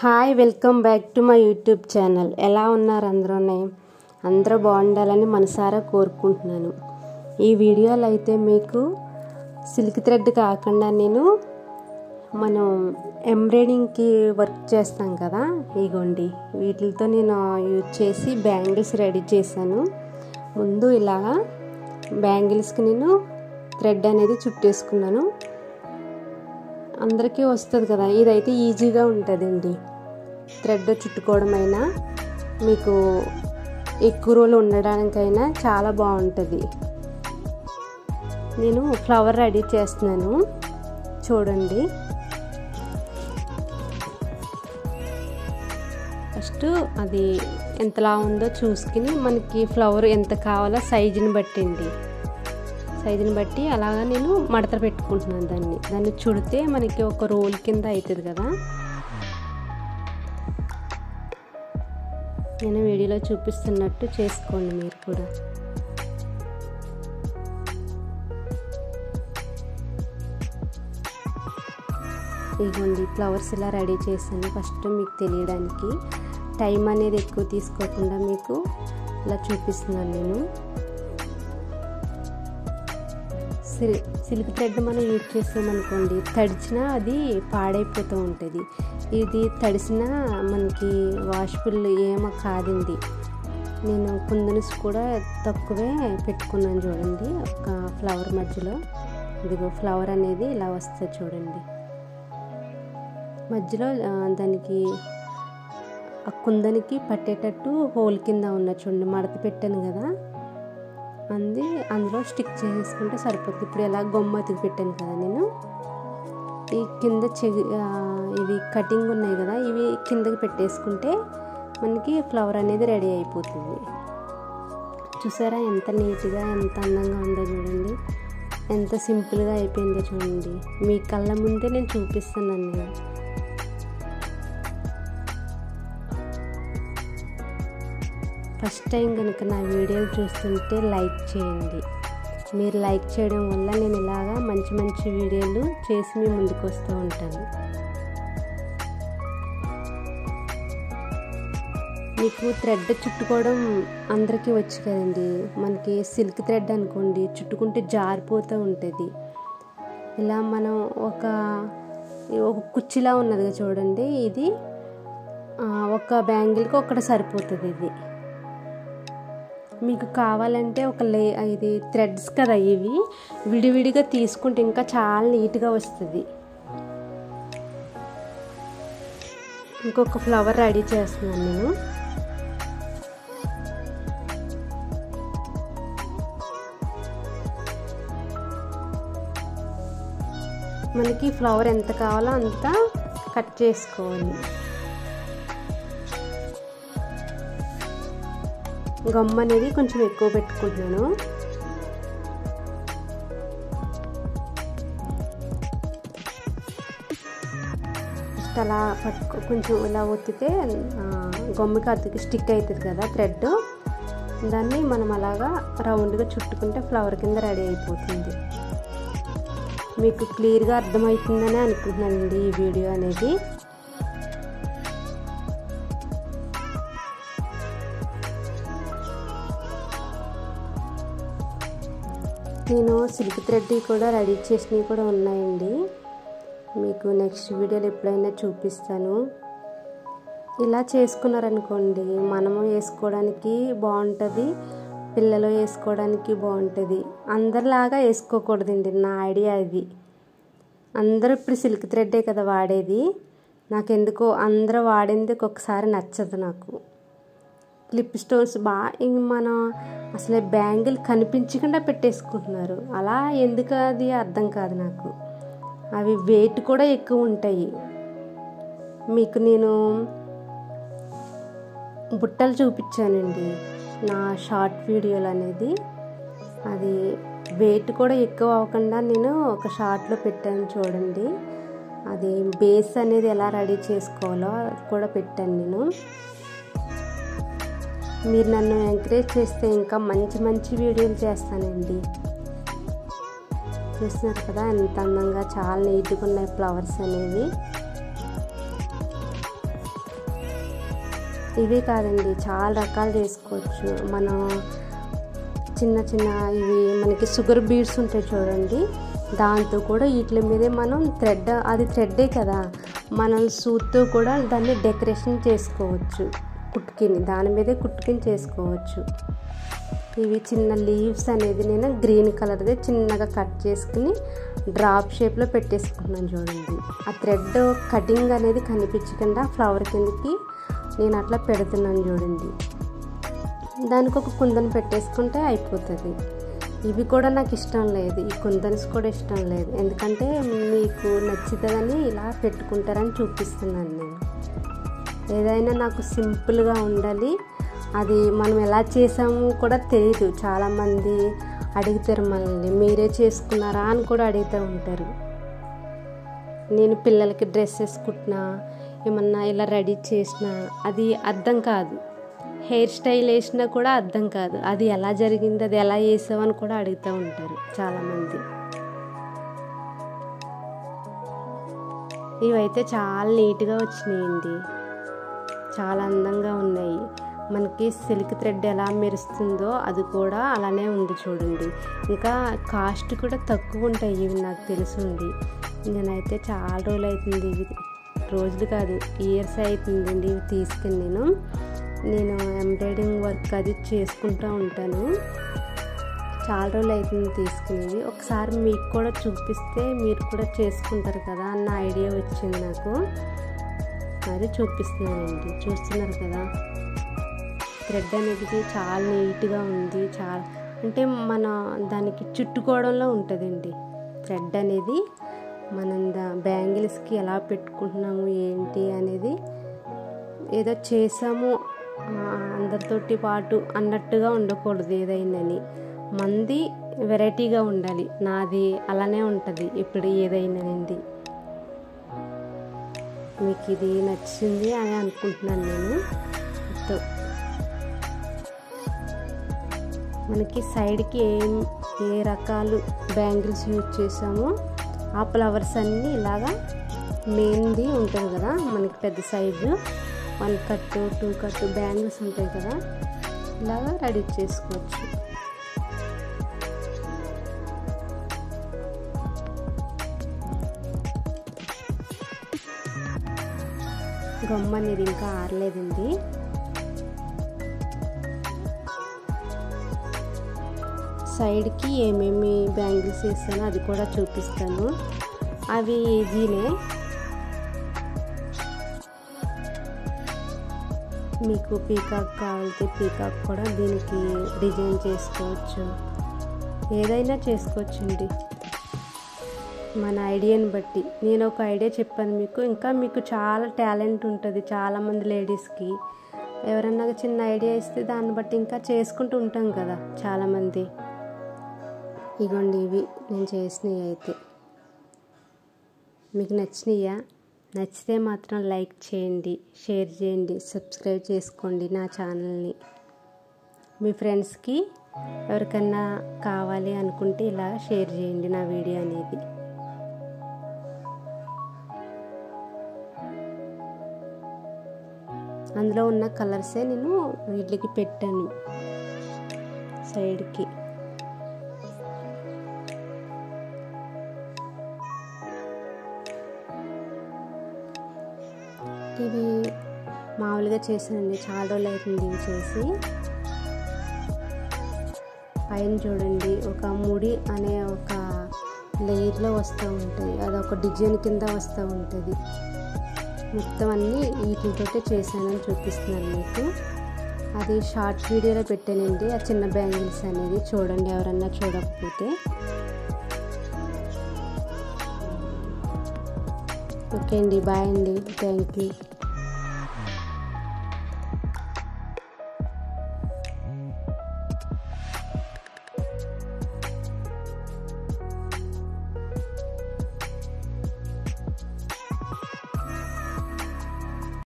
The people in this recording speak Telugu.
hi welcome back to my YouTube channel ఎలా ఉన్నారు అందరూనే అందరూ బాగుండాలని మనసారా కోరుకుంటున్నాను ఈ వీడియోలో అయితే మీకు సిల్క్ థ్రెడ్ కాకుండా నేను మనం ఎంబ్రాయిడింగ్కి వర్క్ చేస్తాం కదా ఇగోండి వీటితో నేను యూజ్ చేసి బ్యాంగిల్స్ రెడీ చేశాను ముందు ఇలాగా బ్యాంగిల్స్కి నేను థ్రెడ్ అనేది చుట్టేసుకున్నాను అందరికీ వస్తుంది కదా ఇదైతే ఈజీగా ఉంటుందండి థ్రెడ్ చుట్టుకోవడం అయినా మీకు ఎక్కువ రోజులు ఉండడానికైనా చాలా బాగుంటుంది నేను ఫ్లవర్ రెడీ చేస్తున్నాను చూడండి ఫస్ట్ అది ఎంతలా ఉందో చూసుకుని మనకి ఫ్లవర్ ఎంత కావాలో సైజుని బట్టండి సైజుని బట్టి అలాగా నేను మడత పెట్టుకుంటున్నాను దాన్ని దాన్ని చుడితే మనకి ఒక రోల్ కింద అవుతుంది కదా నేను వీడియోలో చూపిస్తున్నట్టు చేసుకోండి మీరు కూడా ఇదిగోండి ఫ్లవర్స్ ఇలా రెడీ చేశాను ఫస్ట్ మీకు తెలియడానికి టైం అనేది ఎక్కువ తీసుకోకుండా మీకు ఇలా చూపిస్తున్నాను నేను సిల్క్ థ్రెడ్ మనం యూజ్ చేసామనుకోండి తడిచినా అది పాడైపోతూ ఉంటుంది ఇది తడిసినా మనకి వాష్బుల్ ఏమో కాదండి నేను కుందన్స్ కూడా తక్కువే పెట్టుకున్నాను చూడండి ఒక ఫ్లవర్ మధ్యలో ఇదిగో ఫ్లవర్ అనేది ఇలా వస్తుంది చూడండి మధ్యలో దానికి ఆ కుందనికి పట్టేటట్టు హోల్ కింద ఉన్న చూడండి మడత పెట్టాను కదా అంది అందులో స్టిక్ చేసుకుంటే సరిపోతుంది ఇప్పుడు ఎలా గొమ్మ అతికి పెట్టాను కదా నేను ఈ కింద చెగి ఇవి కటింగ్ ఉన్నాయి కదా ఇవి కిందకి పెట్టేసుకుంటే మనకి ఫ్లవర్ అనేది రెడీ అయిపోతుంది చూసారా ఎంత నీట్గా ఎంత అందంగా ఉందో చూడండి ఎంత సింపుల్గా అయిపోయిందో చూడండి మీ కళ్ళ ముందే నేను చూపిస్తున్నాను నేను ఫస్ట్ టైం కనుక నా వీడియోలు చూస్తుంటే లైక్ చేయండి మీరు లైక్ చేయడం వల్ల నేను ఇలాగా మంచి మంచి వీడియోలు చేసి మీ ముందుకు వస్తూ ఉంటాను మీకు థ్రెడ్ చుట్టుకోవడం అందరికీ వచ్చు కదండి మనకి సిల్క్ థ్రెడ్ అనుకోండి చుట్టుకుంటే జారిపోతూ ఉంటుంది ఇలా మనం ఒక ఒక కుర్చీలా ఉన్నదిగా చూడండి ఇది ఒక బ్యాంగిల్కి ఒకటి సరిపోతుంది ఇది మీకు కావాలంటే ఒక లే ఇది థ్రెడ్స్ కదా ఇవి విడివిడిగా తీసుకుంటే ఇంకా చాలా నీట్గా వస్తుంది ఇంకొక ఫ్లవర్ రెడీ చేస్తున్నాను నేను మనకి ఫ్లవర్ ఎంత కావాలో అంత కట్ చేసుకోవాలి గమ్ అనేది కొంచెం ఎక్కువ పెట్టుకుంటున్నాను ఫస్ట్ అలా పట్టుకో కొంచెం ఇలా ఒత్తితే గమ్మికి అద్దకి స్టిక్ అవుతుంది కదా థ్రెడ్ దాన్ని మనం అలాగా రౌండ్గా చుట్టుకుంటే ఫ్లవర్ కింద రెడీ అయిపోతుంది మీకు క్లియర్గా అర్థమవుతుందని అనుకుంటున్నానండి ఈ వీడియో అనేది నేను సిల్క్ థ్రెడ్ కూడా రెడీ చేసినవి కూడా ఉన్నాయండి మీకు నెక్స్ట్ వీడియోలో ఎప్పుడైనా చూపిస్తాను ఇలా చేసుకున్నారనుకోండి మనము వేసుకోవడానికి బాగుంటుంది పిల్లలు వేసుకోవడానికి బాగుంటుంది అందరిలాగా వేసుకోకూడదండి నా ఐడియా ఇది అందరూ ఇప్పుడు సిల్క్ థ్రెడ్డే కదా వాడేది నాకెందుకో అందరూ వాడేందుకు ఒకసారి నచ్చదు నాకు క్లిప్ స్టోన్స్ బాగా మనం అసలు బ్యాంగిల్ కనిపించకుండా పెట్టేసుకుంటున్నారు అలా ఎందుకు అది అర్థం కాదు నాకు అవి వెయిట్ కూడా ఎక్కువ ఉంటాయి మీకు నేను బుట్టలు చూపించానండి నా షార్ట్ వీడియోలు అనేది అది వెయిట్ కూడా ఎక్కువ అవ్వకుండా నేను ఒక షార్ట్లో పెట్టాను చూడండి అది బేస్ అనేది ఎలా రెడీ చేసుకోవాలో కూడా పెట్టాను నేను మీరు నన్ను ఎంకరేజ్ చేస్తే ఇంకా మంచి మంచి వీడియోలు చేస్తానండి చూస్తున్నారు కదా ఎంత అందంగా చాలా నీట్గా ఉన్నాయి ఫ్లవర్స్ అనేవి ఇవే కాదండి చాలా రకాలు చేసుకోవచ్చు మనం చిన్న చిన్న ఇవి మనకి షుగర్ బీడ్స్ ఉంటాయి చూడండి దాంతో కూడా వీటి మీదే మనం థ్రెడ్ అది థ్రెడ్డే కదా మనం సూత్తో కూడా దాన్ని డెకరేషన్ చేసుకోవచ్చు కుట్టుకిని దాని మీదే కుట్టుకిని చేసుకోవచ్చు ఇవి చిన్న లీవ్స్ అనేది నేను గ్రీన్ కలర్ది చిన్నగా కట్ చేసుకుని డ్రాప్ షేప్లో పెట్టేసుకున్నాను చూడండి ఆ థ్రెడ్ కటింగ్ అనేది కనిపించకుండా ఫ్లవర్ కిందకి నేను అట్లా పెడుతున్నాను చూడండి దానికి ఒక కుందను పెట్టేసుకుంటే అయిపోతుంది ఇవి కూడా నాకు ఇష్టం లేదు ఈ కుందన్స్ కూడా ఇష్టం లేదు ఎందుకంటే మీకు నచ్చుతుందని ఇలా పెట్టుకుంటారని చూపిస్తున్నాను నేను ఏదైనా నాకు సింపుల్గా ఉండాలి అది మనం ఎలా చేసాము కూడా తెలియదు చాలామంది అడుగుతారు మనల్ని మీరే చేసుకున్నారా అని కూడా అడుగుతూ ఉంటారు నేను పిల్లలకి డ్రెస్సెస్ కుట్టినా ఏమన్నా ఇలా రెడీ చేసినా అది అర్థం కాదు హెయిర్ స్టైల్ వేసినా కూడా అర్థం కాదు అది ఎలా జరిగింది అది ఎలా వేసావని కూడా అడుగుతూ ఉంటారు చాలామంది ఇవైతే చాలా నీట్గా వచ్చినాయండి చాలా అందంగా ఉన్నాయి మనకి సిల్క్ థ్రెడ్ ఎలా మెరుస్తుందో అది కూడా అలానే ఉంది చూడండి ఇంకా కాస్ట్ కూడా తక్కువ ఉంటాయి ఇవి నాకు తెలుసుండి నేనైతే చాలా రోజులు అవుతుంది ఇవి రోజులు కాదు ఇయర్స్ అవుతుందండి ఇవి తీసుకుని నేను నేను ఎంబ్రాయిడింగ్ వర్క్ అది చేసుకుంటూ ఉంటాను చాలా రోజులు అవుతుంది తీసుకునేది ఒకసారి మీకు కూడా చూపిస్తే మీరు కూడా చేసుకుంటారు కదా అన్న ఐడియా వచ్చింది నాకు మరి చూపిస్తున్నానండి చూస్తున్నారు కదా థ్రెడ్ అనేది చాలా నీట్గా ఉంది చాలా అంటే మన దానికి చుట్టుకోవడంలో ఉంటుందండి థ్రెడ్ అనేది మనం దా బ్యాంగిల్స్కి ఎలా పెట్టుకుంటున్నాము ఏంటి అనేది ఏదో చేసాము అందరితోటి పాటు అన్నట్టుగా ఉండకూడదు ఏదైనాని మంది వెరైటీగా ఉండాలి నాది అలానే ఉంటుంది ఇప్పుడు ఏదైనానండి మీకు ఇది నచ్చింది అని అనుకుంటున్నాను నేను మనకి సైడ్కి ఏం ఏ రకాలు బ్యాంగిల్స్ యూజ్ చేసామో ఆ ఫ్లవర్స్ అన్నీ ఇలాగా మెయిన్ది ఉంటుంది కదా మనకి పెద్ద size one cut two cut bangles ఉంటాయి కదా ఇలాగా రెడీ చేసుకోవచ్చు గమ్మ అనేది ఇంకా ఆరలేదండి సైడ్కి ఏమేమి బ్యాంగిల్స్ వేస్తానో అది కూడా చూపిస్తాను అవి ఈజీనే మీకు పీకాక్ కావాలితే పీకాక్ కూడా దీనికి డిజైన్ చేసుకోవచ్చు ఏదైనా చేసుకోవచ్చండి మన ఐడియాని బట్టి నేను ఒక ఐడియా చెప్పాను మీకు ఇంకా మీకు చాలా టాలెంట్ ఉంటుంది చాలామంది లేడీస్కి ఎవరన్నా చిన్న ఐడియా ఇస్తే దాన్ని బట్టి ఇంకా చేసుకుంటూ ఉంటాం కదా చాలామంది ఇగోండి ఇవి నేను చేసినవి అయితే మీకు నచ్చినాయా నచ్చితే మాత్రం లైక్ చేయండి షేర్ చేయండి సబ్స్క్రైబ్ చేసుకోండి నా ఛానల్ని మీ ఫ్రెండ్స్కి ఎవరికన్నా కావాలి అనుకుంటే ఇలా షేర్ చేయండి నా వీడియో అనేది అందులో ఉన్న కలర్సే నేను వీటికి పెట్టాను సైడ్కి ఇవి మామూలుగా చేశానండి చాలా రోజులు అవుతుంది ఇవి చేసి పైన చూడండి ఒక ముడి అనే ఒక లేయర్లో వస్తూ ఉంటుంది అదొక డిజైన్ కింద వస్తూ ఉంటుంది మొత్తం అన్నీ వీటితోటే చేశానని చూపిస్తున్నాను మీకు అది షార్ట్ వీడియోలో పెట్టానండి ఆ చిన్న బ్యాంగిల్స్ అనేది చూడండి ఎవరన్నా చూడకపోతే ఓకే అండి బాయ్ అండి థ్యాంక్ యూ